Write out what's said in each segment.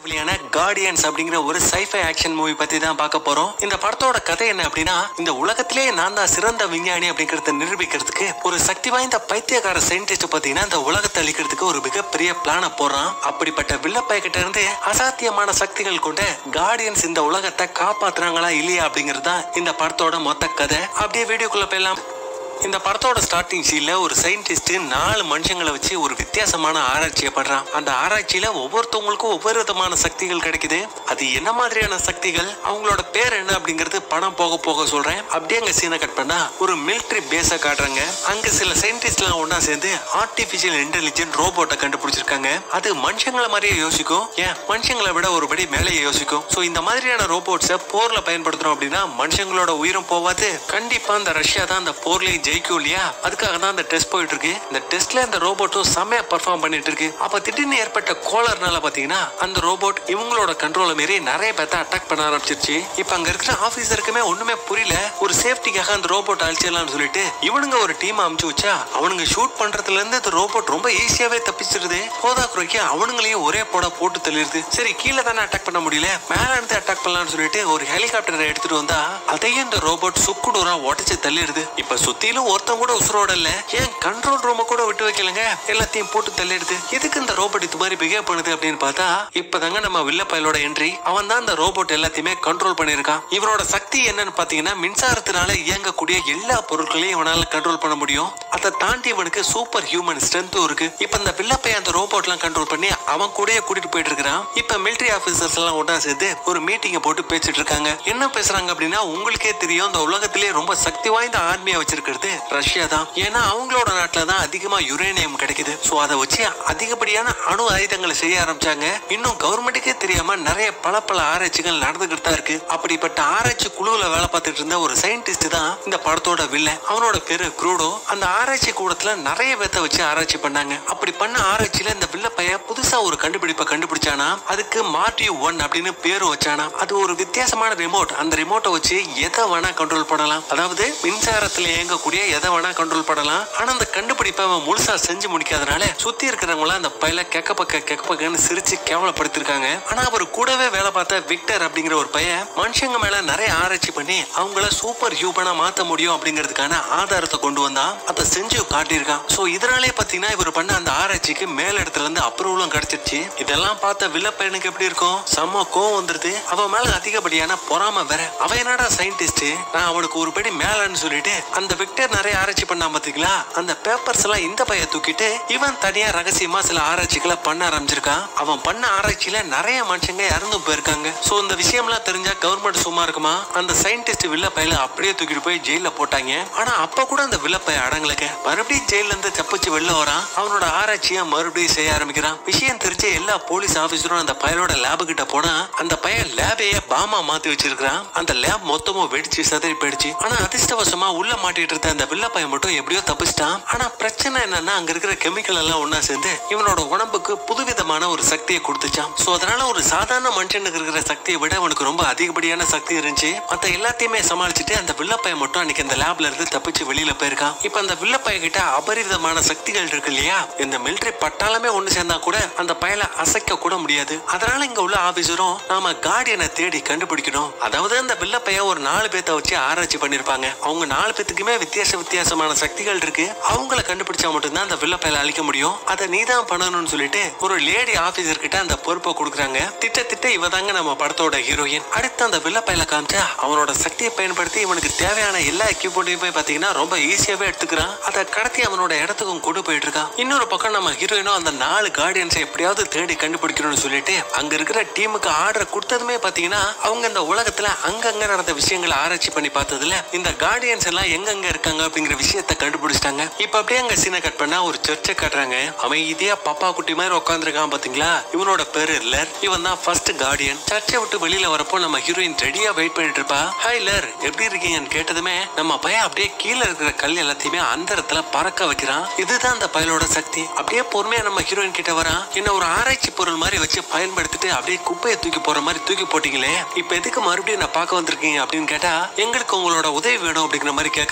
வெளியான கார்டியன்ஸ் அப்படிங்கிற ஒரு சைஃபை ஆக்ஷன் மூவி பத்தி தான் பார்க்க போறோம் இந்த படத்தோட கதை என்ன அப்படின்னா இந்த உலகத்திலேயே நான் தான் சிறந்த விஞ்ஞானி அப்படிங்கறத நிரூபிக்கிறதுக்கு ஒரு சக்தி வாய்ந்த பைத்தியக்கார சயின்டிஸ்ட் பாத்தீங்கன்னா இந்த உலகத்தை அழிக்கிறதுக்கு ஒரு மிகப்பெரிய பிளான போடுறான் அப்படிப்பட்ட வில்லப்பை கிட்ட இருந்து அசாத்தியமான சக்திகள் கொண்ட கார்டியன்ஸ் இந்த உலகத்தை காப்பாத்துறாங்களா இல்லையா அப்படிங்கிறது தான் இந்த படத்தோட மொத்த கதை அப்படியே வீடியோக்குள்ள போயிடலாம் இந்த படத்தோட ஸ்டார்டிங் சீன்ல ஒரு சயின்டிஸ்ட் நாலு மனுஷங்களை வச்சு ஒரு வித்தியாசமான ஆராய்ச்சியை பண்றான் அந்த ஆராய்ச்சியில ஒவ்வொருத்தவங்களுக்கும் ஒவ்வொரு விதமான சக்திகள் கிடைக்குது அது என்ன மாதிரியான சக்திகள் அவங்களோட பேர் என்ன அப்படிங்கிறது படம் போக போக சொல்றேன் அப்படியே அங்க சீனை கட் பண்ணா ஒரு மிலிட்டரி பேஸ காட்டுறாங்க அங்க சில சயின்டிஸ்ட் எல்லாம் ஒண்ணா சேர்ந்து ஆர்டிபிஷியல் இன்டெலிஜென்ட் ரோபோட்டை கண்டுபிடிச்சிருக்காங்க அது மனுஷங்களை மாதிரியே யோசிக்கும் ஏன் மனுஷங்களை விட ஒருபடி மேலே யோசிக்கும் சோ இந்த மாதிரியான ரோபோட்ஸை போர்ல பயன்படுத்துறோம் அப்படின்னா மனுஷங்களோட உயிரும் போவாது கண்டிப்பா இந்த ரஷ்யா தான் அந்த போர்லயும் ஜெயிக்கும் இல்லையா அதுக்காக தான் அந்த டெஸ்ட் போயிட்டு இருக்கு இந்த டெஸ்ட்ல அந்த ரோபோட்டும் செம்மையா பெர்ஃபார்ம் பண்ணிட்டு இருக்கு அப்ப திடீர்னு ஏற்பட்ட கோளர்னால பாத்தீங்கன்னா அந்த ரோபோட் இவங்களோட கண்ட்ரோல மீறி நிறைய பேர்த்த அட்டாக் பண்ண ஆரம்பிச்சிருச்சு இப்ப அங்க இருக்கிற ஆபீசருக்குமே ஒண்ணுமே புரியல ஒரு சேஃப்டிக்காக அந்த ரோபோட் அழிச்சிடலாம்னு சொல்லிட்டு இவனுங்க ஒரு டீம் அமுச்சு வச்சா அவனுங்க ஷூட் பண்றதுல இருந்து அந்த ரோபோட் ரொம்ப ஈஸியாவே தப்பிச்சிருது போதா குறைக்க அவனுங்களையும் ஒரே போட போட்டு தள்ளிடுது சரி கீழே தானே அட்டாக் பண்ண முடியல மேல இருந்து அட்டாக் பண்ணலாம்னு சொல்லிட்டு ஒரு ஹெலிகாப்டரை எடுத்துட்டு வந்தா அதையும் இந்த ரோபோட் சுக்குடூரா உடச்சு தள்ளிடுது இப்ப சுத்திலும் ஒருத்தன் கூட உசுரோட இல்ல ஏன் கண்ட்ரோல் ரூம கூட விட்டு வைக்கலங்க எல்லாத்தையும் போட்டு தள்ளிடுது எதுக்கு இந்த ரோபோட் இது மாதிரி பிஹேவ் பண்ணுது அப்படின்னு பார்த்தா இப்பதாங்க நம்ம வில்ல பயலோட என்ட்ரி அவன் தான் இந்த ரோபோட் எல்லாத்தையுமே கண்ட்ரோல் பண்ணிருக்கான் இவனோட சக்தி என்னன்னு பாத்தீங்கன்னா மின்சாரத்தினால இயங்கக்கூடிய எல்லா பொருட்களையும் இவனால கண்ட்ரோல் பண்ண முடியும் அதை தாண்டி இவனுக்கு சூப்பர் ஹியூமன் ஸ்ட்ரென்த்தும் இருக்கு இப்ப இந்த வில்லப்பை அந்த ரோபோட் எல்லாம் கண்ட்ரோல் பண்ணி அவன் கூடயே கூட்டிட்டு போயிட்டு இருக்கிறான் இப்ப மிலிட்டரி ஆபீசர்ஸ் எல்லாம் ஒன்றா சேர்ந்து ஒரு மீட்டிங்கை போட்டு பேசிட்டு இருக்காங்க என்ன பேசுறாங்க அப்படின்னா உங்களுக்கே தெரியும் இந்த உலகத்திலேயே ரொம்ப சக்தி வாய்ந்த ஆர்மியா வச்சிருக்கிறது ரஷ்யா தான் ஏன்னா அவங்களோட நாட்டுல தான் அதிகமா யுரேனியம் கிடைக்குது சோ அதை வச்சு அதிகப்படியான அணு ஆயுதங்களை செய்ய ஆரம்பிச்சாங்க இன்னும் கவர்மெண்ட்டுக்கே தெரியாம நிறைய பல பல ஆராய்ச்சிகள் நடந்துகிட்டு தான் இருக்கு அப்படிப்பட்ட ஆராய்ச்சி குழுவுல வேலை பார்த்துட்டு இருந்த ஒரு சயின்டிஸ்ட் தான் இந்த படத்தோட வில்லன் அவனோட பேரு குரூடோ அந்த ஆராய்ச்சி கூடத்துல நிறைய பேத்த வச்சு ஆராய்ச்சி பண்ணாங்க அப்படி பண்ண ஆராய்ச்சியில இந்த வில்ல பையன் புதுசா ஒரு கண்டுபிடிப்பை கண்டுபிடிச்சானா அதுக்கு மார்டி ஒன் அப்படின்னு பேரும் வச்சானா அது ஒரு வித்தியாசமான ரிமோட் அந்த ரிமோட்டை வச்சு எதை வேணா கண்ட்ரோல் பண்ணலாம் அதாவது மின்சாரத்துல இயங்கக்கூடிய எதை வேணா கண்ட்ரோல் பண்ணலாம் ஆனா அந்த கண்டுபிடிப்பை அவன் முழுசா செஞ்சு முடிக்காதனால சுத்தி இருக்கிறவங்க அந்த பையல கெக்க பக்க கெக்க பக்கன்னு சிரிச்சு கேவலப்படுத்திருக்காங்க ஆனா அவர் கூடவே வேலை பார்த்த விக்டர் அப்படிங்கிற ஒரு பையன் மனுஷங்க மேல நிறைய ஆராய்ச்சி பண்ணி அவங்கள சூப்பர் ஹியூமனா மாத்த முடியும் அப்படிங்கிறதுக்கான ஆதாரத்தை கொண்டு வந்தான் அதை செஞ்சு காட்டியிருக்கான் சோ இதனாலே பாத்தீங்கன்னா இவர் பண்ண அந்த ஆராய்ச்சிக்கு மேல் இடத்துல இருந்து அப்ரூவலும் கிடைச்சிருச்சு இதெல்லாம் பார்த்த வில்ல பையனுக்கு எப்படி இருக்கும் செம்ம கோவம் வந்துருது அவன் மேல அதிகப்படியான பொறாம வேற அவன் என்னடா சயின்டிஸ்ட் நான் அவனுக்கு ஒரு படி மேலன்னு சொல்லிட்டு அந்த விக்டர் நிறைய ஆராய்ச்சி பண்ணா பாத்தீங்களா அந்த பேப்பர்ஸ் எல்லாம் இந்த பைய தூக்கிட்டு இவன் தனியா ரகசியமா சில ஆராய்ச்சிகளை பண்ண ஆரம்பிச்சிருக்கான் அவன் பண்ண ஆராய்ச்சியில நிறைய மனுஷங்க இறந்து போயிருக்காங்க சோ இந்த விஷயம்லாம் தெரிஞ்சா கவர்மெண்ட் சும்மா இருக்குமா அந்த சயின்டிஸ்ட் வில்ல பையில அப்படியே தூக்கிட்டு போய் ஜெயில போட்டாங்க ஆனா அப்ப கூட அந்த வில்ல பைய அடங்கலங்க மறுபடியும் ஜெயில இருந்து தப்பிச்சு வெளில வரான் அவனோட ஆராய்ச்சியை மறுபடியும் செய்ய ஆரம்பிக்கிறான் விஷயம் தெரிஞ்ச எல்லா போலீஸ் ஆபீசரும் அந்த பையனோட லேபு கிட்ட போனா அந்த பையன் லேபையே பாமா மாத்தி வச்சிருக்கான் அந்த லேப் மொத்தமும் வெடிச்சு சதறி போயிடுச்சு ஆனா அதிர்ஷ்டவசமா உள்ள மாட்டிட்டு இருந்த அந்த வில்ல பையன் மட்டும் எப்படியோ தப்பிச்சிட்டான் ஆனா பிரச்சனை என்னன்னா அங்க இருக்கிற கெமிக்கல் எல்லாம் ஒண்ணா சேர்ந்து இவனோட உடம்புக்கு புதுவிதமான ஒரு சக்தியை கொடுத்துச்சான் சோ அதனால ஒரு சாதாரண மனுஷனுக்கு இருக்கிற சக்தியை விட அவனுக்கு ரொம்ப அதிகப்படியான சக்தி இருந்துச்சு மத்த எல்லாத்தையுமே சமாளிச்சுட்டு அந்த வில்ல பையன் மட்டும் அன்னைக்கு அந்த லேப்ல இருந்து தப்பிச்சு வெளியில போயிருக்கான் இப்ப அந்த வில்ல பையன் கிட்ட அபரிவிதமான சக்திகள் இருக்கு இல்லையா இந்த மிலிட்டரி பட்டாளமே ஒண்ணு சேர்ந்தா கூட அந்த பயலை அசைக்க கூட முடியாது அதனால இங்க உள்ள ஆபீசரும் நாம கார்டியனை தேடி கண்டுபிடிக்கணும் அதாவது அந்த வில்ல பையன் ஒரு நாலு பேத்த வச்சு ஆராய்ச்சி பண்ணிருப்பாங்க அவங்க நாலு பேத்துக்குமே வித்தியாச வித்தியாசமான சக்திகள் இருக்கு அவங்கள கண்டுபிடிச்சா மட்டும்தான் அந்த வில்ல பையலை அழிக்க முடியும் அதை நீதான் பண்ணணும்னு சொல்லிட்டு ஒரு லேடி ஆபீசர் கிட்ட அந்த பொறுப்பை கொடுக்குறாங்க திட்டத்திட்ட இவ தாங்க நம்ம படத்தோட ஹீரோயின் அடுத்து அந்த வில்ல பையல காமிச்சா அவனோட சக்தியை பயன்படுத்தி இவனுக்கு தேவையான எல்லா எக்யூப்மெண்ட்டையும் போய் பாத்தீங்கன்னா ரொம்ப ஈஸியாவே எடுத்துக்கிறான் அதை கடத்தி அவனோட இடத்துக்கும் கொண்டு போயிட்டு இருக்கான் இன்னொரு பக்கம் நம்ம ஹீரோயினும் அந்த நாலு கார்டியன்ஸை எப்படியாவது தேடி கண்டுபிடிக்கணும்னு சொல்லிட்டு அங்க இருக்கிற டீமுக்கு ஆர்டர் கொடுத்ததுமே பாத்தீங்கன்னா அவங்க இந்த உலகத்துல அங்கங்க நடந்த விஷயங்களை ஆராய்ச்சி பண்ணி பார்த்ததுல இந்த கார்டியன்ஸ் எல்லாம் எங்கெங்க இருக்காங்க அப்படிங்கிற விஷயத்த கண்டுபிடிச்சிட்டாங்க இப்ப அப்படியே அங்க சீனை கட் பண்ணா ஒரு சர்ச்சை காட்டுறாங்க அமைதியா பாப்பா குட்டி மாதிரி உட்காந்துருக்கான் பாத்தீங்களா இவனோட பேரு லர் இவன் தான் ஃபர்ஸ்ட் கார்டியன் சர்ச்சை விட்டு வெளியில வரப்போ நம்ம ஹீரோயின் ரெடியா வெயிட் பண்ணிட்டு இருப்பா ஹாய் லர் எப்படி இருக்கீங்கன்னு கேட்டதுமே நம்ம பையன் அப்படியே கீழே இருக்கிற கல் எல்லாத்தையுமே அந்த இடத்துல பறக்க வைக்கிறான் இதுதான் அந்த பயலோட சக்தி அப்படியே பொறுமையா நம்ம ஹீரோயின் கிட்ட வரான் என்ன ஒரு ஆராய்ச்சி பொருள் மாதிரி வச்சு பயன்படுத்திட்டு அப்படியே குப்பையை தூக்கி போற மாதிரி தூக்கி போட்டீங்களே இப்ப எதுக்கு மறுபடியும் நான் பார்க்க வந்திருக்கீங்க அப்படின்னு கேட்டா எங்களுக்கு உங்களோட உதவி வேணும் அப்படிங்கிற மாதிரி கேக்குறாவ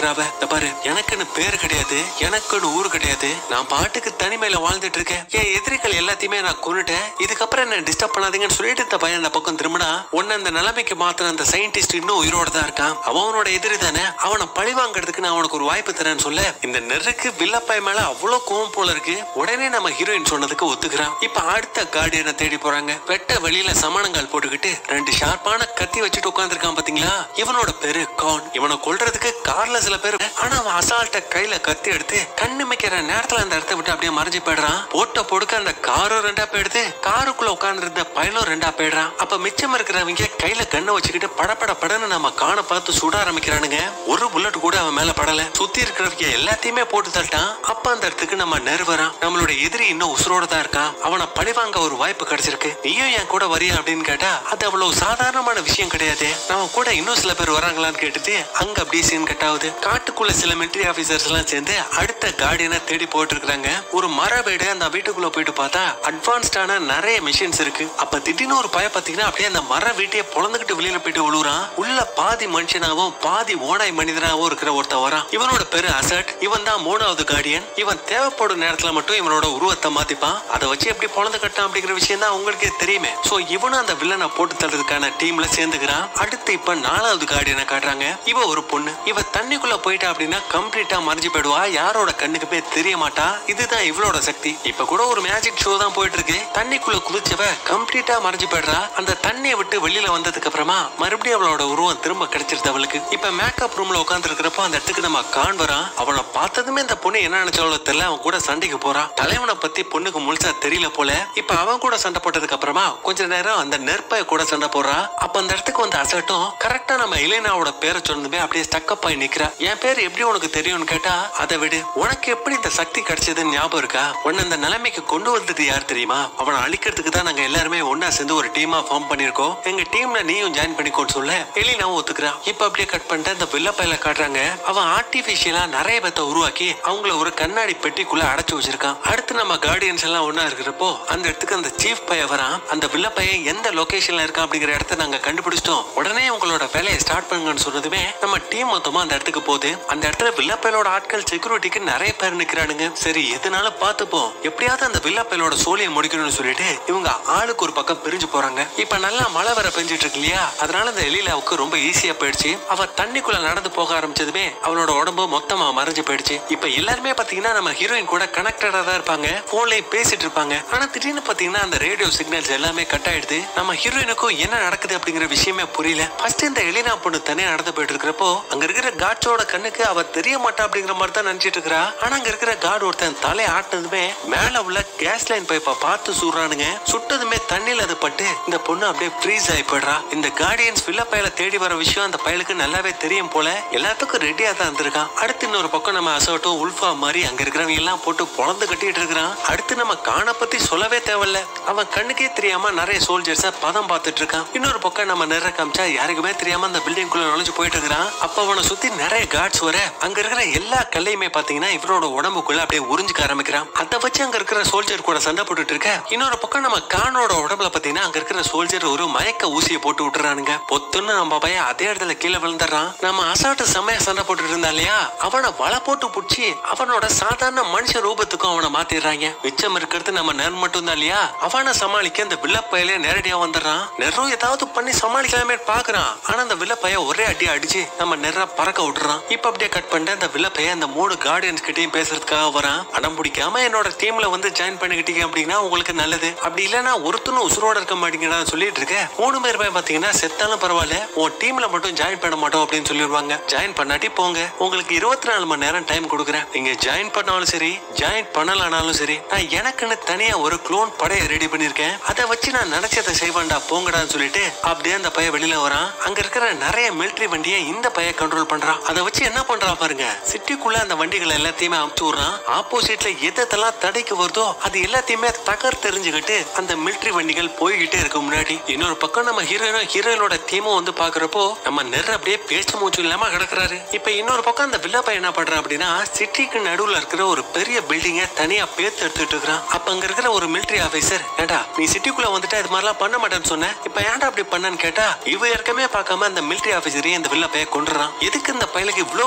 "இந்த பாரு எனக்குன்னு பேர் கிடையாது எனக்குன்னு ஊர் கிடையாது நான் பாட்டுக்கு தனிமையில வாழ்ந்துட்டு இருக்கேன் என் எதிரிகள் எல்லாத்தையுமே நான் கொன்னுட்டேன் இதுக்கப்புறம் என்ன டிஸ்டர்ப் பண்ணாதீங்கன்னு சொல்லிட்டு இந்த பையன் அந்த பக்கம் திரும்பினா உன்ன அந்த நிலைமைக்கு மாத்திர அந்த சயின்டிஸ்ட் இன்னும் உயிரோட தான் இருக்கான் அவன் அவனோட எதிரி தானே அவனை பழி வாங்குறதுக்கு நான் அவனுக்கு ஒரு வாய்ப்பு தரேன்னு சொல்ல இந்த நெருக்கு வில்லப்பாய் மேல அவ்வளவு கோவம் போல இருக்கு உடனே நம்ம ஹீரோயின் சொன்னதுக்கு ஒத்துக்கிறான் இப்ப அடுத்த கார்டியனை தேடி போறாங்க வெட்ட வெளியில சமணங்கால் போட்டுக்கிட்டு ரெண்டு ஷார்ப்பான கத்தி வச்சுட்டு உட்கார்ந்திருக்கான் பாத்தீங்களா இவனோட பேரு கான் இவனை கொல்றதுக்கு கார்ல சில பேர் ஆனா அவன் அசால்ட்ட கையில கத்தி எடுத்து கண்ணு மிக்கிற நேரத்துல அந்த இடத்த விட்டு அப்படியே மறைஞ்சு போயிடுறான் போட்ட பொடுக்க அந்த காரும் ரெண்டா போயிடுது காருக்குள்ள உட்கார்ந்து இருந்த பயலும் ரெண்டா போயிடுறான் அப்ப மிச்சம் இருக்கிறவங்க கையில கண்ணை வச்சுக்கிட்டு படபட படன்னு நம்ம காண பார்த்து சுட ஆரம்பிக்கிறானுங்க ஒரு புல்லட் கூட அவன் மேல படல சுத்தி இருக்கிறவங்க எல்லாத்தையுமே போட்டு தள்ளிட்டான் அப்ப அந்த இடத்துக்கு நம்ம நெருவரான் நம்மளோட எதிரி இன்னும் உசுரோட தான் இருக்கான் அவனை பழிவாங்க ஒரு வாய்ப்பு கிடைச்சிருக்கு நீயும் என் கூட வரியா அப்படின்னு கேட்டா அது அவ்வளவு சாதாரணமான விஷயம் கிடையாது நம்ம கூட இன்னும் சில பேர் வராங்களான்னு கேட்டுட்டு அங்க அப்படியே சீன் கட் ஆகுது காட்டுக்குள்ள சில மிலிட்டரி ஆபீசர்ஸ் எல்லாம் சேர்ந்து அடுத்த கார்டியனை தேடி போயிட்டு இருக்காங்க ஒரு மர வீடு அந்த வீட்டுக்குள்ள போயிட்டு பார்த்தா அட்வான்ஸ்டான நிறைய மிஷின்ஸ் இருக்கு அப்ப திடீர்னு ஒரு பய பாத்தீங்கன்னா அப்படியே அந்த மர வீட்டையே பொழந்துகிட்டு வெளியில போயிட்டு விழுறான் உள்ள பாதி மனுஷனாவும் பாதி ஓனாய் மனிதனாவும் இருக்கிற ஒருத்தன் வரான் இவனோட பேரு அசட் இவன் தான் மூணாவது கார்டியன் இவன் தேவைப்படும் நேரத்துல மட்டும் இவனோட உருவத்தை மாத்திப்பான் அதை வச்சு எப்படி பொழந்து கட்டான் அப்படிங்கிற விஷயம் தான் உங்களுக்கே தெரியுமே சோ இவனும் அந்த வில்லனை போட்டு தள்ளுறதுக்கான டீம்ல சேர்ந்துக்கிறான் அடுத்து இப்ப நாலாவது கார்டியனை காட்டுறாங்க இவ ஒரு பொண்ணு இவ தண்ணிக்குள்ள போயிட்டா அப்படின்னா கம்ப்ளீட்டா மறைஞ்சு போயிடுவா யாரோட கண்ணுக்குமே தெரிய மாட்டா இதுதான் இவளோட சக்தி இப்ப கூட ஒரு மேஜிக் ஷோ தான் போயிட்டு இருக்கு தண்ணிக்குள்ள குதிச்சவ கம்ப்ளீட்டா மறைஞ்சு போயிடுறா அந்த தண்ணியை விட்டு வெளியில வந்ததுக்கு அப்புறமா மறுபடியும் அவளோட உருவம் திரும்ப கிடைச்சிருது அவளுக்கு இப்ப மேக்கப் ரூம்ல உட்கார்ந்து இருக்கிறப்போ அந்த இடத்துக்கு நம்ம கான் வரான் அவனை பார்த்ததுமே இந்த பொண்ணு என்ன நினைச்சாலோ தெரியல அவன் கூட சண்டைக்கு போறான் தலைவனை பத்தி பொண்ணுக்கு முழுசா தெரியல போல இப்ப அவன் கூட சண்டை போட்டதுக்கு அப்புறமா கொஞ்ச நேரம் அந்த நெருப்பாய கூட சண்டை போடுறா அப்ப அந்த இடத்துக்கு வந்து அசட்டும் கரெக்டா நம்ம இளைனாவோட பேரை சொன்னதுமே அப்படியே ஸ்டக்கப் ஆகி நிக்கிறா என் பேர் எப்படி உனக்கு தெரியும்னு கேட்டா அதை விடு உனக்கு எப்படி இந்த சக்தி கிடைச்சதுன்னு ஞாபகம் இருக்கா உன்னை இந்த நிலைமைக்கு கொண்டு வந்தது யார் தெரியுமா அவனை அழிக்கிறதுக்கு தான் நாங்க எல்லாருமே ஒன்னா சேர்ந்து ஒரு டீமா ஃபார்ம் பண்ணிருக்கோம் எங்க டீம்ல நீயும் ஜாயின் பண்ணிக்கோன்னு சொல்ல எலினாவும் ஒத்துக்கிறா இப்ப அப்படியே கட் பண்ணிட்டு அந்த வில்ல பையில காட்டுறாங்க அவன் ஆர்டிபிஷியலா நிறைய பேத்த உருவாக்கி அவங்கள ஒரு கண்ணாடி பெட்டிக்குள்ள அடைச்சு வச்சிருக்கான் அடுத்து நம்ம கார்டியன்ஸ் எல்லாம் ஒண்ணா இருக்கிறப்போ அந்த இடத்துக்கு அந்த சீஃப் பைய வரான் அந்த வில்ல பையன் எந்த லொகேஷன்ல இருக்கான் அப்படிங்கிற இடத்த நாங்க கண்டுபிடிச்சிட்டோம் உடனே உங்களோட வேலையை ஸ்டார்ட் பண்ணுங்கன்னு சொன்னதுமே நம்ம டீம் மொத்தமா அந்த இடத்துக்கு போகுது அந்த இடத்துல வில்லப்பயலோட ஆட்கள் செக்யூரிட்டிக்கு நிறைய பேர் நிக்கிறானுங்க சரி எதனால பாத்துப்போம் எப்படியாவது அந்த வில்லப்பயலோட சோழியை முடிக்கணும்னு சொல்லிட்டு இவங்க ஆளுக்கு ஒரு பக்கம் பிரிஞ்சு போறாங்க இப்ப நல்லா மழை வர பெஞ்சிட்டு இருக்கு இல்லையா அதனால அந்த எலிலாவுக்கு ரொம்ப ஈஸியா போயிடுச்சு அவ தண்ணிக்குள்ள நடந்து போக ஆரம்பிச்சதுமே அவளோட உடம்பு மொத்தமா மறைஞ்சு போயிடுச்சு இப்ப எல்லாருமே பாத்தீங்கன்னா நம்ம ஹீரோயின் கூட கனெக்டடா தான் இருப்பாங்க போன்லயே பேசிட்டு இருப்பாங்க ஆனா திடீர்னு பாத்தீங்கன்னா அந்த ரேடியோ சிக்னல்ஸ் எல்லாமே கட் ஆயிடுது நம்ம ஹீரோயினுக்கும் என்ன நடக்குது அப்படிங்கிற விஷயமே புரியல ஃபர்ஸ்ட் இந்த எலினா பொண்ணு தனியா நடந்து போயிட்டு இருக்கிறப்போ அங்க இருக்கிற காட்சோட கண்ணுக்கு அவ தெரிய மாட்டா அப்படிங்கிற மாதிரி தான் நினைச்சிட்டு இருக்கா ஆனா அங்க இருக்கிற காட் ஒருத்தன் தலை ஆட்டினதுமே மேல உள்ள கேஸ் லைன் பைப்பை பார்த்து சுடுறானுங்க சுட்டதுமே தண்ணியில அது பட்டு இந்த பொண்ணு அப்படியே ஃப்ரீஸ் ஆகி போயிடுறா இந்த கார்டியன்ஸ் வில்ல பயல தேடி வர விஷயம் அந்த பயலுக்கு நல்லாவே தெரியும் போல எல்லாத்துக்கும் ரெடியா தான் இருந்திருக்கான் அடுத்து இன்னொரு பக்கம் நம்ம அசோட்டும் உல்ஃபா மாதிரி அங்க இருக்கிறவங்க எல்லாம் போட்டு பொழந்து கட்டிட்டு இருக்கிறான் அடுத்து நம்ம காண பத்தி சொல்லவே தேவையில்ல அவன் கண்ணுக்கே தெரியாம நிறைய சோல்ஜர்ஸ பதம் பார்த்துட்டு இருக்கான் இன்னொரு பக்கம் நம்ம நிற காமிச்சா யாருக்குமே தெரியாம அந்த பில்டிங் குள்ள நுழைஞ்சு போயிட்டு இருக்கிறான் அப்ப அவனை சுத்தி நிறைய கார்ட்ஸ் வர அங்க இருக்கிற எல்லா கல்லையுமே பாத்தீங்கன்னா இவனோட உடம்புக்குள்ள அப்படியே உறிஞ்சுக்க ஆரம்பிக்கிறான் அதை வச்சு அங்க இருக்கிற சோல்ஜர் கூட சண்டை போட்டுட்டு இருக்க இன்னொரு பக்கம் நம்ம கானோட உடம்புல பாத்தீங்கன்னா அங்க இருக்கிற சோல்ஜர் ஒரு மயக்க ஊசியை போட்டு விட்டுறானுங்க பொத்துன்னு நம்ம பையன் அதே இடத்துல கீழே விழுந்துடுறான் நம்ம அசால்ட்டு செம்மையா சண்டை போட்டுட்டு இருந்தா இல்லையா அவனை வலை போட்டு புடிச்சு அவனோட சாதாரண மனுஷ ரூபத்துக்கும் அவனை மாத்திடுறாங்க மிச்சம் இருக்கிறது நம்ம நேர் மட்டும் தான் இல்லையா அவனை சமாளிக்க அந்த வில்லப்பையிலே நேரடியா வந்துடுறான் நெரும் ஏதாவது பண்ணி சமாளிக்கலாமே பாக்குறான் ஆனா அந்த வில்லப்பைய ஒரே அடி அடிச்சு நம்ம நெற பறக்க விட்டுறான் இப்ப அப்படியே கட் பண்ணிட்டு அந்த வில்லப்பைய அந்த மூணு கார்டியன்ஸ் கிட்டயும் பேசுறதுக்காக வரான் அடம் பிடிக்காம என்னோட டீம்ல வந்து ஜாயின் பண்ணிக்கிட்டீங்க அப்படின்னா உங்களுக்கு நல்லது அப்படி இல்லைன்னா ஒருத்தனும் உசுரோட இருக்க மாட்டீங்கடா சொல்லிட்டு இருக்க மூணு பேர் போய் பாத்தீங்கன்னா செத்தாலும் பரவாயில்ல உன் டீம்ல மட்டும் ஜாயின் பண்ண மாட்டோம் அப்படின்னு சொல்லிடுவாங்க ஜாயின் பண்ணாட்டி போங்க உங்களுக்கு இருபத்தி நாலு மணி நேரம் டைம் கொடுக்குறேன் நீங்க ஜாயின் பண்ணாலும் சரி ஜாயின் பண்ணலானாலும் சரி நான் எனக்குன்னு தனியா ஒரு க்ளோன் படையை ரெடி பண்ணிருக்கேன் அதை வச்சு நான் நினைச்சதை செய்வேன்டா போங்கடான்னு சொல்லிட்டு அப்படியே அந்த பையன் வெளியில வரான் அங்க இருக்கிற நிறைய மிலிட்டரி வண்டியை இந்த பையன் கண்ட்ரோல் பண்றான் அதை வச்சு என்ன பண்றான் பாருங்க சிட்டிக்குள்ள அந்த வண்டிகள் எல்லாத்தையுமே அமுச்சு விடுறான் ஆப்போசிட்ல எதெல்லாம் தடைக்கு வருதோ அது எல்லாத்தையுமே தகர் தெரிஞ்சுக்கிட்டு அந்த மிலிட்டரி வண்டிகள் போய்கிட்டே இருக்கு முன்னாடி இன்னொரு பக்கம் நம்ம ஹீரோயினும் ஹீரோயினோட தீமும் வந்து பாக்குறப்போ நம்ம நெற அப்படியே பேச்சு மூச்சு இல்லாம கிடக்குறாரு இப்ப இன்னொரு பக்கம் அந்த வில்லா பையன் என்ன பண்றான் அப்படின்னா சிட்டிக்கு நடுவுல இருக்கிற ஒரு பெரிய பில்டிங்க தனியா பேத்து எடுத்துட்டு இருக்கிறான் அப்ப அங்க இருக்கிற ஒரு மிலிட்டரி ஆபீசர் ஏண்டா நீ சிட்டிக்குள்ள வந்துட்டு இது மாதிரிலாம் பண்ண மாட்டேன்னு சொன்ன இப்ப ஏன்டா அப்படி பண்ணன்னு கேட்டா இவ ஏற்கனவே பார்க்காம அந்த மிலிட்டரி ஆபீசரையும் இந்த வில்ல பைய கொண்டுறான் எதுக்கு இந்த பையலுக்கு இவ்வளவு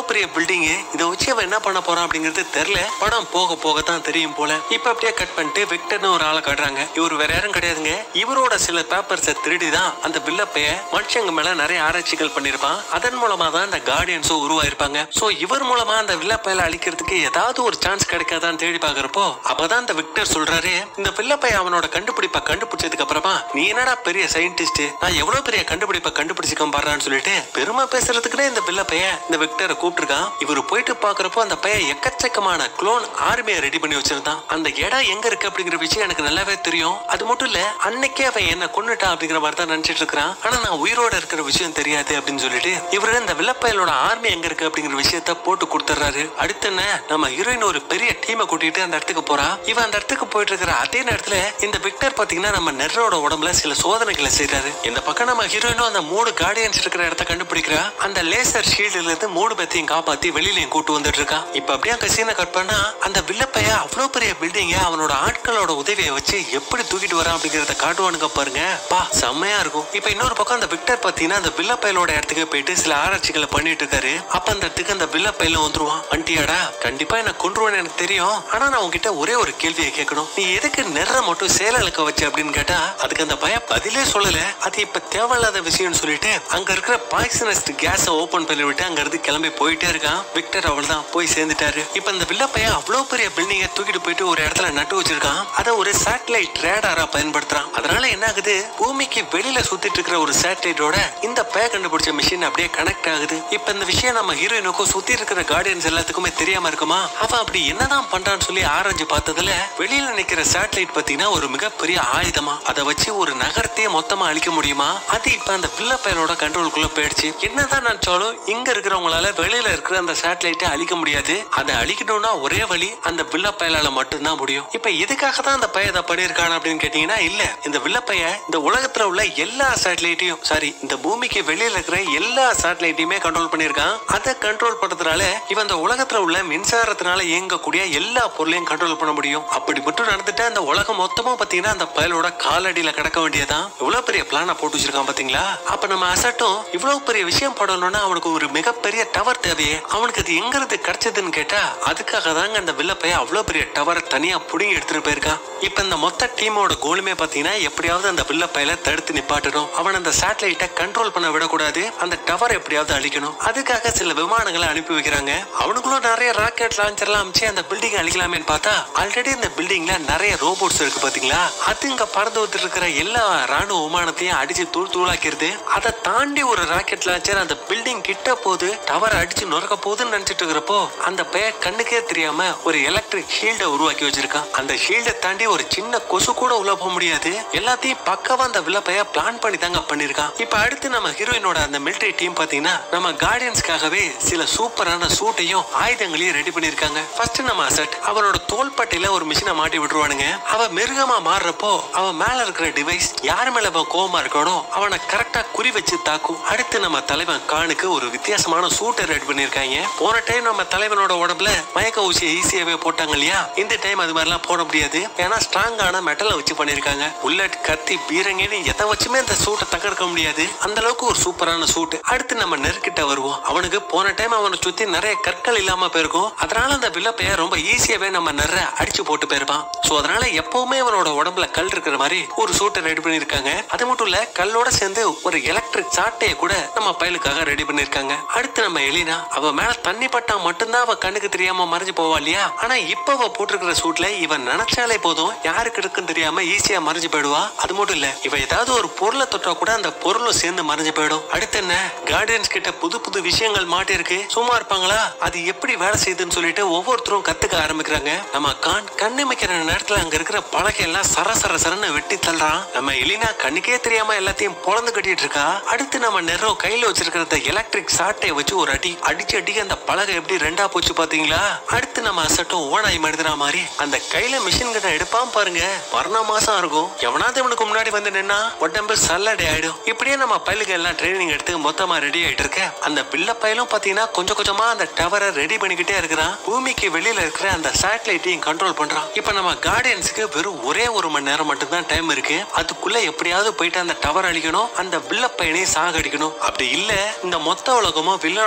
இவ்வளவு பெரிய பில்டிங் இதை வச்சு அவன் என்ன பண்ண போறான் அப்படிங்கிறது தெரியல படம் போக போக தான் தெரியும் போல இப்ப அப்படியே கட் பண்ணிட்டு விக்டர்னு ஒரு ஆளை காட்டுறாங்க இவர் வேற யாரும் கிடையாதுங்க இவரோட சில பேப்பர்ஸை திருடி தான் அந்த வில்லப்பைய மனுஷங்க மேல நிறைய ஆராய்ச்சிகள் பண்ணிருப்பான் அதன் மூலமா தான் அந்த கார்டியன்ஸும் உருவாயிருப்பாங்க சோ இவர் மூலமா அந்த வில்லப்பையில அழிக்கிறதுக்கு ஏதாவது ஒரு சான்ஸ் கிடைக்காதான்னு தேடி பாக்குறப்போ அப்பதான் அந்த விக்டர் சொல்றாரு இந்த வில்லப்பைய அவனோட கண்டுபிடிப்பை கண்டுபிடிச்சதுக்கு அப்புறமா நீ என்னடா பெரிய சயின்டிஸ்ட் நான் எவ்வளவு பெரிய கண்டுபிடிப்பை கண்டுபிடிச்சிக்க பாடுறான்னு சொல்லிட்டு பெருமை பேசுறதுக்குனே இந்த பிள்ளை பையன் இந்த விக்டரை கூப்பிட்டுருக்கான் இவரு போயிட்டு பாக்குறப்போ அந்த பையன் எக்கச்சக்கமான குளோன் ஆர்மியை ரெடி பண்ணி வச்சிருந்தான் அந்த இடம் எங்க இருக்கு அப்படிங்கிற விஷயம் எனக்கு நல்லாவே தெரியும் அது மட்டும் இல்ல அன்னைக்கே அவன் என்ன கொன்னுட்டான் அப்படிங்கிற மாதிரி தான் நினைச்சிட்டு இருக்கிறான் ஆனா நான் உயிரோட இருக்கிற விஷயம் தெரியாது அப்படின்னு சொல்லிட்டு இவரு இந்த வில்லப்பயலோட ஆர்மி எங்க இருக்கு அப்படிங்கிற விஷயத்த போட்டு கொடுத்துறாரு அடுத்து என்ன நம்ம ஹீரோயின் ஒரு பெரிய டீமை கூட்டிட்டு அந்த இடத்துக்கு போறா இவன் அந்த இடத்துக்கு போயிட்டு இருக்கிற அதே நேரத்துல இந்த விக்டர் பாத்தீங்கன்னா நம்ம நெர்ரோட உடம்புல சில சோதனைகளை செய்றாரு இந்த பக்கம் நம்ம ஹீரோயினும் அந்த மூணு கார்டியன்ஸ் இருக்கிற இடத்த கண்டுபிடிக்கிறா அந்த லேசர் ஷீல்டுல இருந்து மூணு பேத்தையும் காப்பாத்தி வெளியிலயும் கூட்டு வந்துட்டு இருக்கான் இப்ப அப்படியே அங்க சீனை கட் பண்ணா அந்த வில்லப்பைய அவ்வளவு பெரிய பில்டிங்க அவனோட ஆட்களோட உதவியை வச்சு எப்படி தூக்கிட்டு வரான் அப்படிங்கறத காட்டுவானுங்க பாருங்க பா செம்மையா இருக்கும் இப்ப இன்னொரு பக்கம் அந்த விக்டர் பாத்தீங்கன்னா அந்த வில்லப்பையலோட இடத்துக்கு போயிட்டு சில ஆராய்ச்சிகளை பண்ணிட்டு இருக்காரு அப்ப அந்த இடத்துக்கு அந்த வில்லப்பையில வந்துருவான் வண்டியாடா கண்டிப்பா என்ன கொன்றுவேன்னு எனக்கு தெரியும் ஆனா நான் உன்கிட்ட ஒரே ஒரு கேள்வியை கேட்கணும் நீ எதுக்கு நெற மட்டும் சேல இழுக்க வச்ச அப்படின்னு கேட்டா அதுக்கு அந்த பையன் பதிலே சொல்லல அது இப்ப தேவையில்லாத விஷயம்னு சொல்லிட்டு அங்க இருக்கிற பாய்சனஸ் கேஸ ஓபன் பண்ணி விட்டு அங்க இருந்து கிளம்பி போயிட்டே இருக்கான் விக்டர் அவ்வளவுதான் போய் சேர்ந்துட்டாரு இப்ப இந்த வில்ல பையன் அவ்வளவு பெரிய பில்டிங்கை தூக்கிட்டு போயிட்டு ஒரு இடத்துல நட்டு வச்சிருக்கான் அதை ஒரு சேட்டலைட் ரேடாரா பயன்படுத்துறான் அதனால என்ன ஆகுது பூமிக்கு வெளியில சுத்திட்டு இருக்கிற ஒரு சேட்டலைட்டோட இந்த பைய கண்டுபிடிச்ச மிஷின் அப்படியே கனெக்ட் ஆகுது இப்ப இந்த விஷயம் நம்ம ஹீரோயினுக்கும் சுத்தி இருக்கிற கார்டியன்ஸ் எல்லாத்துக்குமே தெரியாம இருக்குமா அவன் அப்படி என்னதான் பண்றான்னு சொல்லி ஆராய்ஞ்சு பார்த்ததுல வெளியில நிக்கிற சேட்டலைட் பாத்தீங்கன்னா ஒரு மிகப்பெரிய ஆயுதமா அதை வச்சு ஒரு நகரத்தையே மொத்தமா அழிக்க முடியுமா அது இப்ப அந்த பிள்ளை பயலோட கண்ட்ரோலுக்குள்ள போயிடுச்சு என்னதான் நினைச்சாலும் இங்க இருக்கிறவங்களால வெளியில இருக்கிற அந்த சேட்டலைட்டை அழிக்க முடியாது அதை அழிக்கணும்னா ஒரே வழி அந்த பிள்ளை பயலால மட்டும்தான் முடியும் இப்ப இதுக்காக தான் அந்த பையன் இதை பண்ணியிருக்கான் அப்படின்னு கேட்டீங்கன்னா இல்ல இந்த வில்ல பையன் இந்த உலகத்துல உள்ள எல்லா சேட்டலைட்டையும் சாரி இந்த பூமிக்கு வெளியில இருக்கிற எல்லா சேட்டலைட்டையுமே கண்ட்ரோல் பண்ணியிருக்கான் அதை கண்ட்ரோல் பண்றதுனால இவன் இந்த உலகத்துல உள்ள மின்சாரத்தினால இயங்கக்கூடிய எல்லா பொருளையும் கண்ட்ரோல் பண்ண முடியும் அப்படி மட்டும் நடந்துட்டா இந்த உலகம் மொத்தமா பாத்தீங்கன்னா அந்த பயலோட காலடியில கிடக்க வேண்டியதான் இவ்வளவு பெரிய பிளான போட்டு வச்சிருக்கான் பாத்தீங்களா அப்ப நம்ம அசட்டும் இவ்வளவு பெரிய விஷயம் படணும்னா அவனுக்கு ஒரு மிகப்பெரிய டவர் தேவையே அவனுக்கு அது எங்க இருந்து கிடைச்சதுன்னு கேட்டா அதுக்காக தாங்க அந்த வில்ல பையன் அவ்வளவு பெரிய டவரை தனியா புடிங்கி எடுத்துட்டு போயிருக்கான் இப்ப இந்த மொத்த டீமோட கோலுமே பாத்தீங்கன்னா எப்படியாவது அந்த வில்ல பையல தடுத்து நிப்பாட்டணும் அவன் அந்த சேட்டலைட்டை கண்ட்ரோல் பண்ண விடக்கூடாது அந்த டவர் எப்படியாவது அழிக்கணும் அதுக்காக சில விமானங்களை அனுப்பி வைக்கிறாங்க அவனுக்குள்ள நிறைய ராக்கெட் லான்ச்சர் எல்லாம் அமைச்சு அந்த பில்டிங் அழிக்கலாமேன்னு பார்த்தா ஆல்ரெடி இந்த பில்டிங்ல நிறைய ரோபோட்ஸ் இருக்கு பாத்தீங்களா அது இங்க பறந்து வந்துட்டு இருக்கிற எல்லா ராணுவ விமானத்தையும் அடிச்சு தூள் தூளாக்கிருது அதை தாண்டி ஒரு ராக்கெட் லான்ச்சர் அந்த பில்டிங் கிட்ட போது டவர் அடிச்சு நொறுக்க போகுதுன்னு நினைச்சிட்டு இருக்கிறப்போ அந்த பையன் கண்ணுக்கே தெரியாம ஒரு எலக்ட்ரிக் ஷீல்டை உருவாக்கி வச்சிருக்கான் அந்த ஷீல்டை தாண்டி ஒரு சின்ன கொசு கூட உள்ள போக முடியாது எல்லாத்தையும் பக்கவா அந்த வில்லப்பைய பிளான் பண்ணி தாங்க பண்ணிருக்கான் இப்ப அடுத்து நம்ம ஹீரோயினோட அந்த மிலிட்டரி டீம் பாத்தீங்கன்னா நம்ம கார்டியன்ஸ்க்காகவே சில சூப்பரான சூட்டையும் ஆயுதங்களையும் ரெடி பண்ணிருக்காங்க ஃபர்ஸ்ட் நம்ம அசட் அவனோட தோள்பட்டையில ஒரு மிஷினை மாட்டி விட்டுருவானுங்க அவன் மிருகமா மாறுறப்போ அவன் மேல இருக்கிற டிவைஸ் யார் மேல அவன் கோவமா இருக்கானோ அவனை கரெக்டா குறி வச்சு தாக்கும் அடுத்து நம்ம தலைவன் கானுக்கு ஒரு வித்தியாசமான சூட்டை ரெடி பண்ணிருக்காங்க போன டைம் நம்ம தலைவனோட உடம்புல மயக்க ஊசியை ஈஸியாவே போட்டாங்க இல்லையா இந்த டைம் அது மாதிரிலாம் போட முடியாது ஏன்னா ஸ்ட்ராங்கான மெட்டலை வச்சு பண்ணிருக்காங்க புல்லட் கத்தி பீரங்கின்னு எதை வச்சுமே இந்த சூட்டை தகர்க்க முடியாது அந்த அளவுக்கு ஒரு சூப்பரான சூட்டு அடுத்து நம்ம நெருக்கிட்ட வருவோம் அவனுக்கு போன டைம் அவனை சுத்தி நிறைய கற்கள் இல்லாம போயிருக்கும் அதனால அந்த வில்லப்பைய ரொம்ப ஈஸியாவே நம்ம நிறைய அடிச்சு போட்டு போயிருப்பான் சோ அதனால எப்பவுமே அவனோட உடம்புல கல் இருக்கிற மாதிரி ஒரு சூட்டை ரெடி பண்ணிருக்காங்க அது மட்டும் இல்ல கல்லோட சேர்ந்து ஒரு எலக்ட்ரிக் சாட்டைய கூட நம்ம பயலுக்காக ரெடி பண்ணிருக்காங்க அடுத்து நம்ம எலினா அவ மேல தண்ணி பட்டா மட்டும்தான் அவ கண்ணுக்கு தெரியாம மறைஞ்சு போவா இல்லையா ஆனா இப்ப அவ போட்டிருக்கிற சூட்ல இவன் நினைச்சாலே போதும் யாருக்கு இருக்குன்னு தெரியாம ஈஸியா மறைஞ்சு போயிடுவா அது மட்டும் இல்ல இவ ஏதாவது ஒரு பொருளை தொட்டா கூட அந்த பொருளும் சேர்ந்து மறைஞ்சு போயிடும் அடுத்து என்ன கார்டியன்ஸ் கிட்ட புது புது விஷயங்கள் மாட்டி இருக்கு சும்மா இருப்பாங்களா அது எப்படி வேலை செய்யுதுன்னு சொல்லிட்டு ஒவ்வொருத்தரும் கத்துக்க ஆரம்பிக்கிறாங்க நம்ம கான் கண்ணு மிக்கிற நேரத்துல அங்க இருக்கிற பழகை எல்லாம் சர சர சரன்னு வெட்டி தள்ளுறான் நம்ம எலினா கண்ணுக்கே தெரியாம எல்லாத்தையும் பொழந்து கட்டிட்டு இருக்கா அடுத்து நம்ம நெரோ கையில வச்சிருக்கிற அந்த எலக்ட்ரிக் சாட்டையை வச்சு ஒரு அடி அடிச்சு அடி அந்த பலகை எப்படி ரெண்டா போச்சு பாத்தீங்களா அடுத்து நம்ம அசட்டும் ஓனாய் மனிதனா மாதிரி அந்த கையில மிஷின் கிட்ட எடுப்பான் பாருங்க மரண மாசம் இருக்கும் எவனாவது இவனுக்கு முன்னாடி வந்து நின்னா உடம்பு சல்லடை ஆயிடும் இப்படியே நம்ம பயிலுக்கு எல்லாம் ட்ரைனிங் எடுத்து மொத்தமா ரெடி ஆயிட்டு இருக்க அந்த பிள்ளை பயிலும் பாத்தீங்கன்னா கொஞ்சம் கொஞ்சமா அந்த டவரை ரெடி பண்ணிக்கிட்டே இருக்கிறான் பூமிக்கு வெளியில இருக்கிற அந்த சேட்டலைட்டையும் கண்ட்ரோல் பண்றான் இப்ப நம்ம கார்டியன்ஸுக்கு வெறும் ஒரே ஒரு மணி நேரம் மட்டும்தான் டைம் இருக்கு அதுக்குள்ள எப்படியாவது போயிட்டு அந்த டவர் அழிக்கணும் அந்த வில்ல பையனையும் சாகடிக்கணும் அப்படி இல்ல இந்த மொத்த உலகமும் வில்லனோட கைக்கு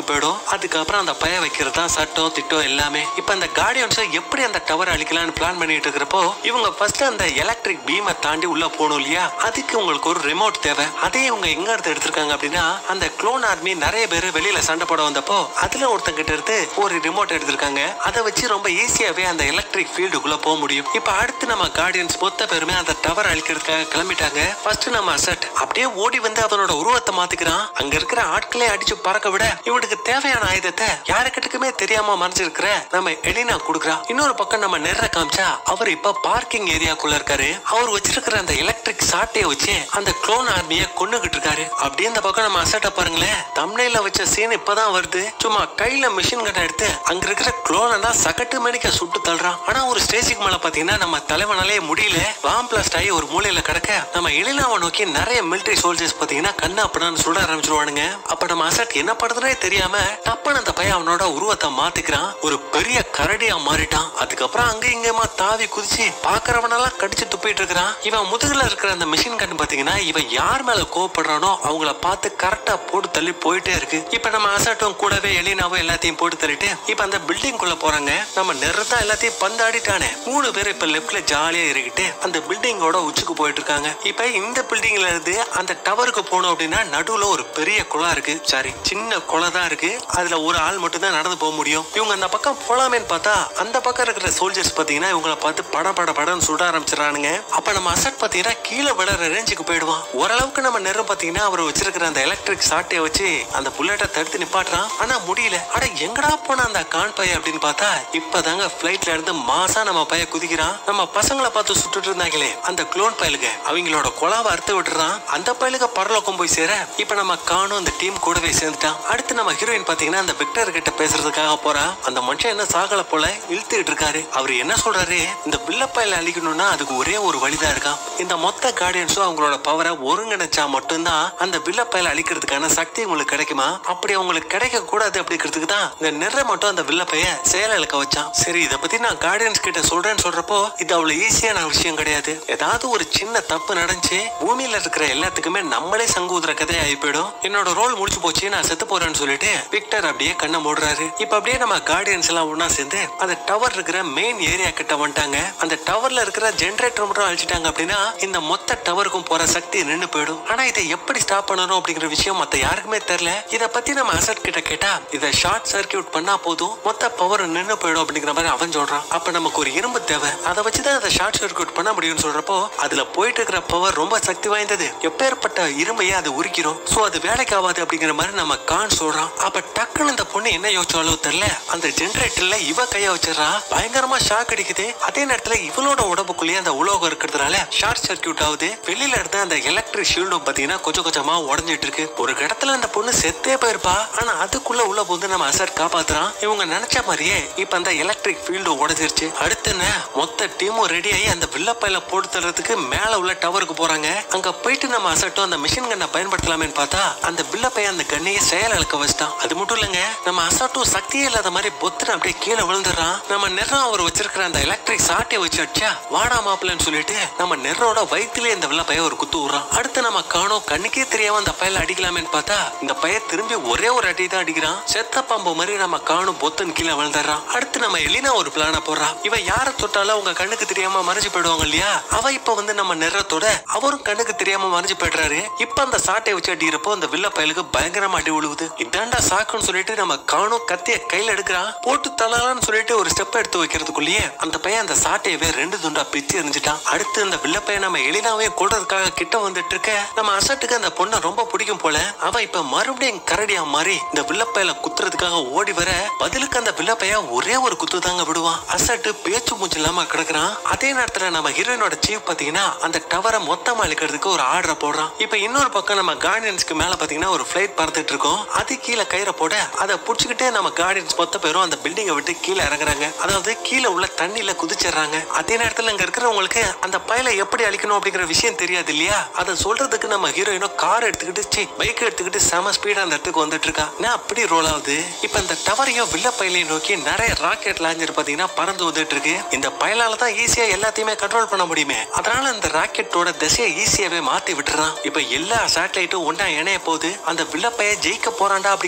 ஜெயிலுக்கு போயிடும் அதுக்கப்புறம் அந்த பய வைக்கிறது தான் சட்டம் திட்டம் எல்லாமே இப்ப அந்த கார்டியன்ஸை எப்படி அந்த டவர் அழிக்கலாம்னு பிளான் பண்ணிட்டு இருக்கிறப்போ இவங்க ஃபர்ஸ்ட் அந்த எலக்ட்ரிக் பீமை தாண்டி உள்ள போகணும் இல்லையா அதுக்கு உங்களுக்கு ஒரு ரிமோட் தேவை அதே இவங்க எங்க இருந்து எடுத்திருக்காங்க அப்படின்னா அந்த க்ளோன் ஆர்மி நிறைய பேர் வெளியில சண்டை போட வந்தப்போ அதுல ஒருத்தங்கிட்ட இருந்து ஒரு ரிமோட் எடுத்திருக்காங்க அதை வச்சு ரொம்ப ஈஸியாவே அந்த எலக்ட்ரிக் ஃபீல்டுக்குள்ள போக முடியும் இப்ப அடுத்து நம்ம கார்டியன்ஸ் மொத்த பேருமே அந்த டவர் அழிக்கிறதுக்காக கிளம்பிட்டாங்க ஃபர்ஸ்ட் நம்ம அசட் அப்படியே ஓடி வந்து அவனோட உருவத்தை மாத்திக்கிறான் அங்க இருக்கிற ஆட்களே அடிச்சு பறக்க விட இவனுக்கு தேவையான ஆயுதத்தை யாருக்கிட்டக்குமே தெரியாம மறைஞ்சிருக்கிற நம்ம எலினா குடுக்குறான் இன்னொரு பக்கம் நம்ம நெற காமிச்சா அவர் இப்ப பார்க்கிங் ஏரியாக்குள்ள இருக்காரு அவர் வச்சிருக்கிற அந்த எலக்ட்ரிக் சாட்டையை வச்சு அந்த க்ளோன் ஆர்மிய கொன்னுகிட்டு இருக்காரு அப்படியே இந்த பக்கம் நம்ம அசட்ட பாருங்களேன் தமிழ்ல வச்ச சீன் இப்பதான் வருது சும்மா கையில மிஷின் கட்டை எடுத்து அங்க இருக்கிற க்ளோனா சகட்டு மணிக்க சுட்டு தள்ளுறான் ஆனா ஒரு ஸ்டேஜுக்கு மேல பாத்தீங்கன்னா நம்ம தலைவனாலே முடியல வாம் பிளாஸ்ட் ஆகி ஒரு மூலையில கிடக்க நம்ம எழிலாவை நோக்கி நிறைய மிலிட்டரி சோல்ஜர்ஸ் பாத்தீங்கன்னா கண்ணு அப்படின்னு சுட ஆரம்பிச்சிருவானுங்க அப்ப நம்ம அசட் என்ன பண்றதுனே தெரியாம டப்புன்னு அந்த பையன் அவனோட உருவத்தை மாத்திக்கிறான் ஒரு பெரிய கரடியா மாறிட்டான் அதுக்கப்புறம் அங்க இங்கமா தாவி குதிச்சு பாக்குறவனெல்லாம் கடிச்சு துப்பிட்டு இருக்கிறான் இவன் முதுகுல இருக்கிற அந்த மிஷின் கன் பாத்தீங்கன்னா இவன் யார் மேல கோவப்படுறானோ அவங்கள பார்த்து கரெக்டா போட்டு தள்ளி போயிட்டே இருக்கு இப்ப நம்ம அசட்டும் கூடவே எலினாவும் எல்லாத்தையும் போட்டு தள்ளிட்டு இப்ப அந்த பில்டிங் குள்ள போறாங்க நம்ம நிறத்தா எல்லாத்தையும் பந்தாடிட்டானே மூணு பேர் இப்ப லெப்ட்ல ஜாலியா இருக்கிட்டு அந்த பில்டிங்கோட உச்சிக்கு போயிட்டு இருக்காங்க இப்ப இந்த பில்டிங்ல இருந்து அந்த டவருக்கு போகணும் அப்படின்னா நடுவுல ஒரு பெரிய குளம் இருக்கு சாரி சின்ன குளம் தான் இருக்கு அதுல ஒரு ஆள் மட்டும் தான் நடந்து போக முடியும் இவங்க அந்த பக்கம் போலாமேன்னு பார்த்தா அந்த பக்கம் இருக்கிற சோல்ஜர்ஸ் பாத்தீங்கன்னா இவங்கள பார்த்து பட பட படன்னு சுட ஆரம்பிச்சிடறானுங்க அப்ப நம்ம அசட் பாத்தீங்கன்னா கீழே விழற ரேஞ்சுக்கு போயிடுவான் ஓரளவுக்கு நம்ம நேரம் பாத்தீங்கன்னா அவர் வச்சிருக்கிற அந்த எலக்ட்ரிக் சாட்டையை வச்சு அந்த புல்லட்டை தடுத்து நிப்பாட்டுறான் ஆனா முடியல அட எங்கடா போன அந்த கான் பைய அப்படின்னு பார்த்தா இப்பதாங்க பிளைட்ல இருந்து மாசா நம்ம பைய குதிக்கிறான் நம்ம பசங்களை பார்த்து சுட்டுட்டு இருந்தாங்களே அந்த குளோன் பயலுங்க அவங்களோட குழாவை அறுத்து விட்டுறான் அந்த பயலுக்கு பரலோக்கம் போய் சேர இப்ப நம்ம காணும் அந்த டீம் கூடவே சேர்ந்துட்டான் அடுத்து நம்ம ஹீரோயின் பாத்தீங்கன்னா அந்த விக்டர் கிட்ட பேசுறதுக்காக போறா அந்த மனுஷன் என்ன சாகல போல இழுத்துக்கிட்டு இருக்காரு அவர் என்ன சொல்றாரு இந்த வில்லப்பயல அழிக்கணும்னா அதுக்கு ஒரே ஒரு வழிதான் இருக்கான் இந்த மொத்த கார்டியன்ஸும் அவங்களோட பவரை ஒருங்கிணைச்சா மட்டும்தான் அந்த வில்லப்பயல அழிக்கிறதுக்கான சக்தி உங்களுக்கு கிடைக்குமா அப்படி அவங்களுக்கு கிடைக்க கூடாது அப்படிங்கிறதுக்கு தான் இந்த நிற மட்டும் அந்த வில்லப்பைய செயலுக்க வச்சான் சரி இத பத்தி நான் கார்டியன்ஸ் கிட்ட சொல்றேன்னு சொல்றப்போ இது அவ்வளவு ஈஸியான விஷயம் கிடையாது ஏதாவது ஒரு சின்ன தப்பு நடந்துச்சு பூமியில இருக்கிற எல்லாத்துக்குமே நம்மளே சங்கூதுற கதை ஆகி போயிடும் என்னோட ரோல் முடிச்சு போச்சு நான் செத்து போறேன்னு சொல்லிட்டு விக்டர் அப்படியே கண்ணை மூடுறாரு இப்ப அப்படியே நம்ம கார்டியன்ஸ் எல்லாம் ஒண்ணா சேர்ந்து அந்த டவர் இருக்கிற மெயின் ஏரியா கிட்ட வந்துட்டாங்க அந்த டவர்ல இருக்கிற ஜெனரேட்டர் மட்டும் அழிச்சிட்டாங்க அப்படின்னா இந்த மொத்த டவருக்கும் போற சக்தி நின்னு போயிடும் ஆனா இதை எப்படி ஸ்டாப் பண்ணணும் அப்படிங்கிற விஷயம் மத்த யாருக்குமே தெரியல இத பத்தி நம்ம அசட் கிட்ட கேட்டா இத ஷார்ட் சர்க்கியூட் பண்ணா போதும் மொத்த பவர் நின்னு போயிடும் அப்படிங்கிற மாதிரி அவன் சொல்றான் அப்ப நமக்கு ஒரு இரும்பு தேவை அதை வச்சுதான் அதை ஷார்ட் சர்க்கியூட் பண்ண முடியும்னு சொல்றப்போ அதுல போயிட்டு இருக்கிற பவர் ரொம்ப சக்தி வாய்ந்தது எப்பேற்பட்ட இரும்பையே அது உரிக்கிறோம் சோ அது வேலைக்கு ஆகாது அப்படிங்கிற மாதிரி நம்ம கான் சொல்றான் அப்ப டக்குன்னு இந்த பொண்ணு என்ன யோசிச்சாலோ தெரியல அந்த ஜெனரேட்டர்ல இவ கைய வச்சிடறா பயங்கரமா ஷாக் அடிக்குது அதே நேரத்துல இவளோட உடம்புக்குள்ளேயே அந்த உலோகம் இருக்கிறதுனால ஷார்ட் சர்க்கியூட் ஆகுது வெளியில இருந்து அந்த எலக்ட்ரிக் ஷீல்டும் பாத்தீங்கன்னா கொஞ்சம் கொஞ்சமா உடஞ்சிட்டு இருக்கு ஒரு இடத்துல அந்த பொண்ணு செத்தே போயிருப்பா ஆனா அதுக்குள்ள உள்ள போது நம்ம அசர் காப்பாத்துறான் இவங்க நினைச்ச மாதிரியே இப்ப அந்த எலக்ட்ரிக் ஃபீல்டு உடஞ்சிருச்சு அடுத்து என்ன மொத்த டீமும் ரெடி ஆகி அந்த வில்லப்பையில போட்டு தர்றதுக்கு மேல உள்ள டவருக்கு போறாங்க அங்க போயிட்டு நம்ம அசட்டும் அந்த மிஷின் கண்ணை பயன்படுத்தலாமேன்னு பார்த்தா அந்த வில்லப்பைய அந்த கண்ணையை செயல் இழக்க வச்சிட்டான் அது மட்டும் இல்லைங்க நம்ம அசட்டும் சக்தியே இல்லாத மாதிரி பொத்துன்னு அப்படியே கீழே விழுந்துடுறான் நம்ம நிறம் அவர் வச்சிருக்கிற அந்த எலக்ட்ரிக் சாட்டை வச்சு அடிச்சா வாடா மாப்பிள்ளன்னு சொல்லிட்டு நம்ம நெரோட வயிற்றுலயே இந்த வெள்ள பைய ஒரு குத்து விடுறான் அடுத்து நம்ம காணோம் கண்ணுக்கே தெரியாம அந்த பையல அடிக்கலாமேன்னு பார்த்தா இந்த பைய திரும்பி ஒரே ஒரு அடி தான் அடிக்கிறான் செத்த பாம்பு மாதிரி நம்ம காணும் பொத்துன்னு கீழே விழுந்துடுறான் அடுத்து நம்ம எலினா ஒரு பிளான போடுறா இவ யார தொட்டாலும் அவங்க கண்ணுக்கு தெரியாம மறைஞ்சு போயிடுவாங்க இல்லையா அவ இப்ப வந்து நம்ம நிறத்தோட அவரும் கண்ணுக்கு தெரியாம மறைஞ்சு போயிடுறாரு இப்ப அந்த சாட்டை வச்சு அடிக்கிறப்போ அந்த வில்ல பயலுக்கு பயங்கரமா அடி விழுவுது இதாண்டா சாக்குன்னு சொல்லிட்டு நம்ம காணும் கத்திய கையில எடுக்கிறான் போட்டு தள்ளலாம்னு சொல்லிட்டு ஒரு ஸ்டெப் எடுத்து வைக்கிறதுக்குள்ளேயே அந்த பையன் அந்த சாட்டையவே ரெண்டு துண்டா பிச்சு எரிஞ்சிட்டான் அடுத்து அந்த வில்ல பையன் நம்ம எளினாவே கொள்றதுக்காக கிட்ட வந்துட்டு இருக்க நம்ம அசட்டுக்கு அந்த பொண்ணை ரொம்ப பிடிக்கும் போல அவ இப்ப மறுபடியும் கரடியா மாறி இந்த வில்லப்பையில குத்துறதுக்காக ஓடி வர பதிலுக்கு அந்த வில்லப்பையன் ஒரே ஒரு குத்து தாங்க விடுவான் அசட்டு பேச்சு மூச்சு இல்லாம கிடக்குறான் அதே நேரத்துல நம்ம ஹீரோயினோட சீஃப் பாத்தீங்கன்னா அந்த டவரை மொத்தமா இழுக்கிறதுக்கு ஒரு ஆர்டரை போடுறான் இப்ப இன்னொரு பக்கம் நம்ம கார்டியன்ஸ்க்கு மேல பாத்தீங்கன்னா ஒரு பிளைட் பறந்துட்டு இருக்கோம் அது கீழே கயிறை போட அதை புடிச்சுக்கிட்டே நம்ம கார்டியன்ஸ் மொத்த பேரும் அந்த பில்டிங்கை விட்டு கீழே இறங்குறாங்க அதாவது கீழே உள்ள தண்ணியில குதிச்சிடுறாங்க அதே நேரத்துல அங்க இருக்கிறவங்களுக்கு அந்த பயலை எப்படி அழிக்கணும் அப்படிங்கிற விஷயம் தெரியாது இல்லையா அதை சொல்றதுக்கு நம்ம ஹீரோயினும் கார் எடுத்துக்கிட்டு சி பைக் எடுத்துக்கிட்டு செம ஸ்பீடா அந்த இடத்துக்கு வந்துட்டு இருக்கா நான் அப்படி ரோல் ஆகுது இப்ப இந்த டவரையும் வில்ல பயிலையும் நோக்கி நிறைய ராக்கெட் லாஞ்சர் பாத்தீங்கன்னா பறந்து வந்துட்டு இருக்கு இந்த பயலால தான் ஈஸியா எல்லாத்தையுமே கண்ட்ரோல் பண்ண முடியுமே அதனால அந்த ராக்கெட்டோட திசையை ஈஸியாவே மாத்தி விட்டுறான் இப்ப எல்லா சேட்டலைட்டும் ஒன்னா இணைய போது அந்த வில்லப்பைய ஜெயிக்க போறான்டா அப்படிங்கிற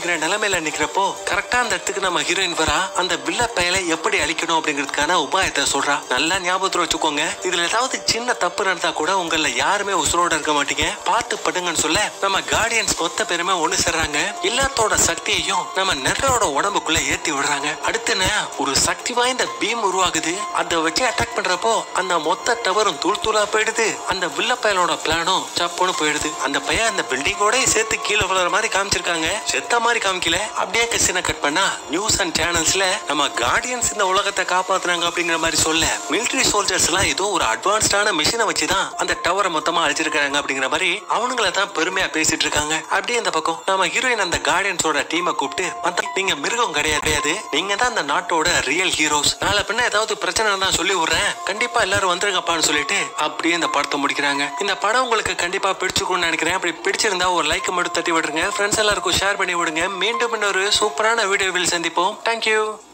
அப்படிங்கிற நிலைமையில நிக்கிறப்போ கரெக்டா அந்த இடத்துக்கு நம்ம ஹீரோயின் வரா அந்த வில்ல பயலை எப்படி அழிக்கணும் அப்படிங்கிறதுக்கான உபாயத்தை சொல்றா நல்லா ஞாபகத்துல வச்சுக்கோங்க இதுல ஏதாவது சின்ன தப்பு நடந்தா கூட உங்கள யாருமே உசுரோட இருக்க மாட்டீங்க பார்த்து படுங்கன்னு சொல்ல நம்ம கார்டியன்ஸ் மொத்த பேருமே ஒண்ணு சேர்றாங்க எல்லாத்தோட சக்தியையும் நம்ம நெரோட உடம்புக்குள்ள ஏத்தி விடுறாங்க அடுத்து என்ன ஒரு சக்தி வாய்ந்த பீம் உருவாகுது அதை வச்சு அட்டாக் பண்றப்போ அந்த மொத்த டவரும் தூள் தூளா போயிடுது அந்த வில்ல பயலோட பிளானும் சப்புன்னு போயிடுது அந்த பையன் அந்த பில்டிங்கோட சேர்த்து கீழே விழுற மாதிரி காமிச்சிருக்காங்க செத்த மாதிரி காமிக்கல அப்படியே கசின கட் பண்ணா நியூஸ் அண்ட் சேனல்ஸ்ல நம்ம கார்டியன்ஸ் இந்த உலகத்தை காப்பாத்துனாங்க அப்படிங்கிற மாதிரி சொல்ல மிலிட்டரி சோல்ஜர்ஸ் எல்லாம் ஏதோ ஒரு அட்வான்ஸ்டான மிஷினை வச்சுதான் அந்த டவரை மொத்தமா அழிச்சிருக்காங்க அப்படிங்கிற மாதிரி அவனுங்கள தான் பெருமையா பேசிட்டு இருக்காங்க அப்படியே இந்த பக்கம் நம்ம ஹீரோயின் அந்த கார்டியன்ஸோட டீமை கூப்பிட்டு "மத்த- நீங்க மிருகம் கிடையாது கிடையாது நீங்க தான் அந்த நாட்டோட ரியல் ஹீரோஸ் நாளை பின்ன ஏதாவது பிரச்சனை தான் சொல்லி விடுறேன் கண்டிப்பா எல்லாரும் வந்துருங்கப்பான்னு சொல்லிட்டு அப்படியே இந்த படத்தை முடிக்கிறாங்க இந்த படம் உங்களுக்கு கண்டிப்பா பிடிச்சிருக்கும்னு நினைக்கிறேன் அப்படி பிடிச்சிருந்தா ஒரு லைக் மட்டும் தட்டி விடுங்க ஃப்ரெண்ட்ஸ் எல்லாருக்கும் ஷேர் பண்ணி விடுங்க மீண்டும் இன்னொரு சூப்பரான வீடியோவில் சந்திப்போம் தேங்க்யூ